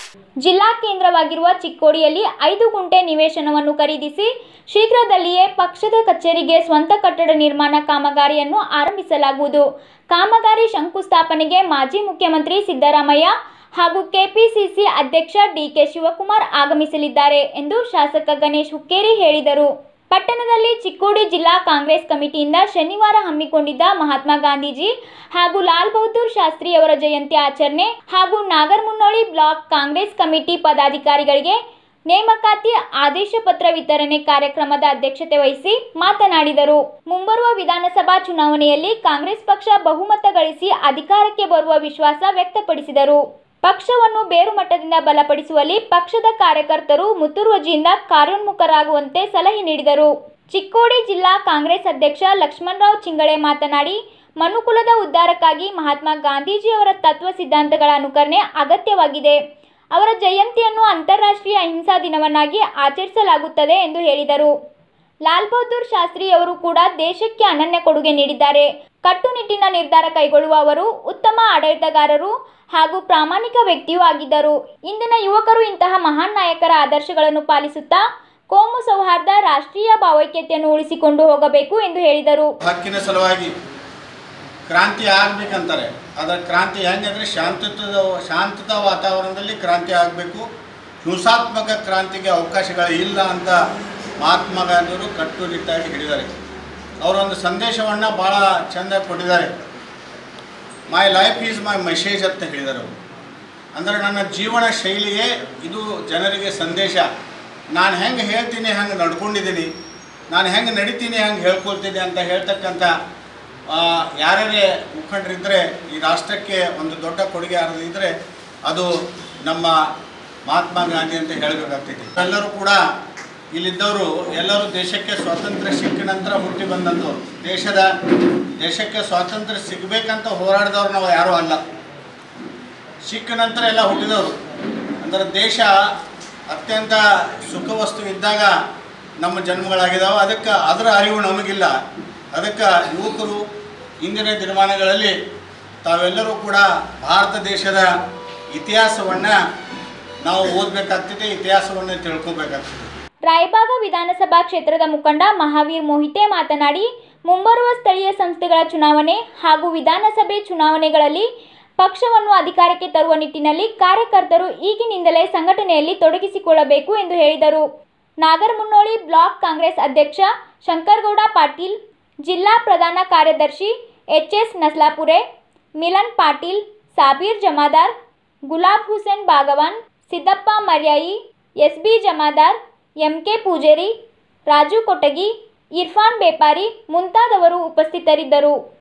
ಜಿಲ್ಲಾ ಕೇಂದ್ರವಾಗಿರುವ ಚಿಕ್ಕೋಡಿಯಲ್ಲಿ ಐದು ಗುಂಟೆ ನಿವೇಶನವನ್ನು ಖರೀದಿಸಿ ಶೀಘ್ರದಲ್ಲಿಯೇ ಪಕ್ಷದ ಕಚೇರಿಗೆ ಸ್ವಂತ ಕಟ್ಟಡ ನಿರ್ಮಾಣ ಕಾಮಗಾರಿಯನ್ನು ಆರಂಭಿಸಲಾಗುವುದು ಕಾಮಗಾರಿ ಶಂಕುಸ್ಥಾಪನೆಗೆ ಮಾಜಿ ಮುಖ್ಯಮಂತ್ರಿ ಸಿದ್ದರಾಮಯ್ಯ ಹಾಗೂ ಕೆಪಿಸಿಸಿ ಅಧ್ಯಕ್ಷ ಡಿಕೆ ಶಿವಕುಮಾರ್ ಆಗಮಿಸಲಿದ್ದಾರೆ ಎಂದು ಶಾಸಕ ಗಣೇಶ್ ಹುಕ್ಕೇರಿ ಹೇಳಿದರು ಪಟ್ಟಣದಲ್ಲಿ ಚಿಕ್ಕೋಡಿ ಜಿಲ್ಲಾ ಕಾಂಗ್ರೆಸ್ ಕಮಿಟಿಯಿಂದ ಶನಿವಾರ ಹಮ್ಮಿಕೊಂಡಿದ್ದ ಮಹಾತ್ಮ ಗಾಂಧೀಜಿ ಹಾಗೂ ಲಾಲ್ ಬಹದ್ದೂರ್ ಶಾಸ್ತ್ರಿ ಅವರ ಜಯಂತಿ ಆಚರಣೆ ಹಾಗೂ ನಾಗರಮುನ್ನೋಳಿ ಬ್ಲಾಕ್ ಕಾಂಗ್ರೆಸ್ ಕಮಿಟಿ ಪದಾಧಿಕಾರಿಗಳಿಗೆ ನೇಮಕಾತಿ ಆದೇಶ ಪತ್ರ ವಿತರಣೆ ಕಾರ್ಯಕ್ರಮದ ಅಧ್ಯಕ್ಷತೆ ವಹಿಸಿ ಮಾತನಾಡಿದರು ಮುಂಬರುವ ವಿಧಾನಸಭಾ ಚುನಾವಣೆಯಲ್ಲಿ ಕಾಂಗ್ರೆಸ್ ಪಕ್ಷ ಬಹುಮತ ಗಳಿಸಿ ಅಧಿಕಾರಕ್ಕೆ ಬರುವ ವಿಶ್ವಾಸ ವ್ಯಕ್ತಪಡಿಸಿದರು ಪಕ್ಷವನ್ನು ಬೇರು ಮಟ್ಟದಿಂದ ಬಲಪಡಿಸುವಲ್ಲಿ ಪಕ್ಷದ ಕಾರ್ಯಕರ್ತರು ಮುತುರ್ವಜಿಯಿಂದ ಕಾರ್ಯೋನ್ಮುಖರಾಗುವಂತೆ ಸಲಹೆ ನೀಡಿದರು ಚಿಕ್ಕೋಡಿ ಜಿಲ್ಲಾ ಕಾಂಗ್ರೆಸ್ ಅಧ್ಯಕ್ಷ ಲಕ್ಷ್ಮಣರಾವ್ ಚಿಂಗಳೆ ಮಾತನಾಡಿ ಮನುಕುಲದ ಉದ್ಧಾರಕ್ಕಾಗಿ ಮಹಾತ್ಮ ಗಾಂಧೀಜಿಯವರ ತತ್ವ ಸಿದ್ಧಾಂತಗಳ ಅನುಕರಣೆ ಅಗತ್ಯವಾಗಿದೆ ಅವರ ಜಯಂತಿಯನ್ನು ಅಂತಾರಾಷ್ಟ್ರೀಯ ಅಹಿಂಸಾ ದಿನವನ್ನಾಗಿ ಆಚರಿಸಲಾಗುತ್ತದೆ ಎಂದು ಹೇಳಿದರು ಲಾಲ್ ಬಹದ್ದೂರ್ ಶಾಸ್ತ್ರಿ ಅವರು ಕೂಡ ದೇಶಕ್ಕೆ ಅನನ್ಯ ಕೊಡುಗೆ ನೀಡಿದ್ದಾರೆ ಕಟ್ಟುನಿಟ್ಟಿನ ನಿರ್ಧಾರ ಕೈಗೊಳ್ಳುವ ಅವರು ಉತ್ತಮ ಆಡಳಿತಗಾರರು ಹಾಗೂ ಪ್ರಾಮಾಣಿಕ ವ್ಯಕ್ತಿಯೂ ಆಗಿದ್ದರು ಇಂದಿನ ಯುವಕರು ಇಂತಹ ಮಹಾನ್ ನಾಯಕರ ಆದರ್ಶಗಳನ್ನು ಪಾಲಿಸುತ್ತಾ ಕೋಮು ಸೌಹಾರ್ದ ರಾಷ್ಟ್ರೀಯ ಭಾವೈಕ್ಯತೆಯನ್ನು ಉಳಿಸಿಕೊಂಡು ಹೋಗಬೇಕು ಎಂದು ಹೇಳಿದರು ಹಕ್ಕಿನ ಸಲುವಾಗಿ ಕ್ರಾಂತಿ ಆಗ್ಬೇಕಂತಾರೆ ಅದರ ಕ್ರಾಂತಿ ಹೆಂಗಂದರೆ ಶಾಂತತ್ವದ ಶಾಂತತಾ ವಾತಾವರಣದಲ್ಲಿ ಕ್ರಾಂತಿ ಆಗಬೇಕು ಹಿಂಸಾತ್ಮಕ ಕ್ರಾಂತಿಗೆ ಅವಕಾಶಗಳು ಇಲ್ಲ ಅಂತ ಮಹಾತ್ಮ ಗಾಂಧಿಯವರು ಕಟ್ಟುನಿಟ್ಟಾಗಿ ಹಿಡಿದ್ದಾರೆ ಅವರೊಂದು ಸಂದೇಶವನ್ನು ಭಾಳ ಚೆಂದ ಕೊಟ್ಟಿದ್ದಾರೆ my life is my message ಅಂತ ಹೇಳಿದ್ದಾರೆ ಅವರು ಅಂದರೆ ನನ್ನ ಜೀವನ ಶೈಲಿಯೇ ಇದು ಜನರಿಗೆ ಸಂದೇಶ ನಾನು ಹೆಂಗೆ ಹೇಳ್ತೀನಿ ಹಂಗೆ ನಡ್ಕೊಂಡಿದ್ದೀನಿ ನಾನು ಹೆಂಗೆ ನಡಿತೀನಿ ಹಂಗೆ ಹೇಳ್ಕೊಳ್ತೀನಿ ಅಂತ ಹೇಳ್ತಕ್ಕಂಥ ಆ, ಯಾರ್ಯಾರೇ ಮುಖಂಡರಿದ್ದರೆ ಈ ರಾಷ್ಟ್ರಕ್ಕೆ ಒಂದು ದೊಡ್ಡ ಕೊಡುಗೆ ಯಾರಾದ್ರು ಇದ್ದರೆ ಅದು ನಮ್ಮ ಮಹಾತ್ಮ ಗಾಂಧಿ ಅಂತ ಹೇಳಬೇಕಾಗ್ತೈತಿ ಎಲ್ಲರೂ ಕೂಡ ಇಲ್ಲಿದ್ದವರು ಎಲ್ಲರೂ ದೇಶಕ್ಕೆ ಸ್ವಾತಂತ್ರ್ಯ ಸಿಕ್ಕ ನಂತರ ಹುಟ್ಟಿ ಬಂದಂಥವ್ರು ದೇಶದ ದೇಶಕ್ಕೆ ಸ್ವಾತಂತ್ರ್ಯ ಸಿಗಬೇಕಂತ ಹೋರಾಡಿದವ್ರು ನಾವು ಯಾರೂ ಅಲ್ಲ ಸಿಕ್ಕ ನಂತರ ಎಲ್ಲ ಹುಟ್ಟಿದವರು ಅಂದರೆ ದೇಶ ಅತ್ಯಂತ ಸುಖವಸ್ತು ಇದ್ದಾಗ ನಮ್ಮ ಜನ್ಮಗಳಾಗಿದ್ದಾವೆ ಅದಕ್ಕೆ ಅದರ ಅರಿವು ನಮಗಿಲ್ಲ ಅದಕ್ಕೆ ಯುವಕರು ಇಂದಿನ ದಿನಮಾನಗಳಲ್ಲಿ ತಾವೆಲ್ಲರೂ ಕೂಡ ಭಾರತ ದೇಶದ ಇತಿಹಾಸವನ್ನು ನಾವು ಓದಬೇಕಾಗ್ತದೆ ಇತಿಹಾಸವನ್ನು ತಿಳ್ಕೊಬೇಕಾಗ್ತದೆ ರಾಯಬಾಗ ವಿಧಾನಸಭಾ ಕ್ಷೇತ್ರದ ಮುಖಂಡ ಮಹಾವೀರ್ ಮೋಹಿತೆ ಮಾತನಾಡಿ ಮುಂಬರುವ ಸ್ಥಳೀಯ ಸಂಸ್ಥೆಗಳ ಚುನಾವಣೆ ಹಾಗೂ ವಿಧಾನಸಭೆ ಚುನಾವಣೆಗಳಲ್ಲಿ ಪಕ್ಷವನ್ನು ಅಧಿಕಾರಕ್ಕೆ ತರುವ ನಿಟ್ಟಿನಲ್ಲಿ ಕಾರ್ಯಕರ್ತರು ಈಗಿನಿಂದಲೇ ಸಂಘಟನೆಯಲ್ಲಿ ತೊಡಗಿಸಿಕೊಳ್ಳಬೇಕು ಎಂದು ಹೇಳಿದರು ನಾಗರಮುನ್ನೋಳಿ ಬ್ಲಾಕ್ ಕಾಂಗ್ರೆಸ್ ಅಧ್ಯಕ್ಷ ಶಂಕರಗೌಡ ಪಾಟೀಲ್ ಜಿಲ್ಲಾ ಪ್ರಧಾನ ಕಾರ್ಯದರ್ಶಿ H S Naslapure Milan Patil Sabir Jamadar Gulab Hussain Bagwan Siddappa Maryayi S B Jamadar M K Pujeri Raju Kotagi Irfan Bepari ಮುಂತಾದವರು ಉಪಸ್ಥಿತರಿದ್ದರು